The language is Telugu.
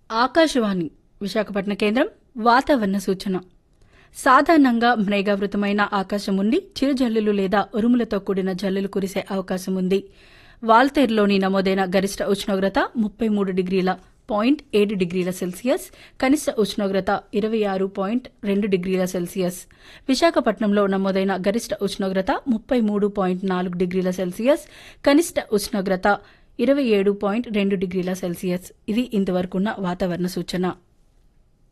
ఆకాశవాణి విశాఖపట్నం కేంద్రం వాతావరణ సూచన సాధారణంగా మేఘావృతమైన ఆకాశం ఉండి చిరుజల్లులు లేదా ఉరుములతో కూడిన జల్లులు కురిసే అవకాశం ఉంది వాల్తేరులోని నమోదైన గరిష్ట ఉష్ణోగ్రత ముప్పై మూడు డిగ్రీల పాయింట్ ఏడు డిగ్రీల సెల్సియస్ కనిష్ట ఉష్ణోగ్రత ఇరవై ఆరు పాయింట్ రెండు డిగ్రీల సెల్సియస్ విశాఖపట్నంలో నమోదైన గరిష్ట ఉష్ణోగ్రత ముప్పై మూడు పాయింట్ నాలుగు డిగ్రీల సెల్సియస్ కనిష్ట ఉష్ణోగ్రత ఇరవై ఏడు పాయింట్ రెండు డిగ్రీల సెల్సియస్ ఇది ఇంతవరకున్న వాతావరణ సూచన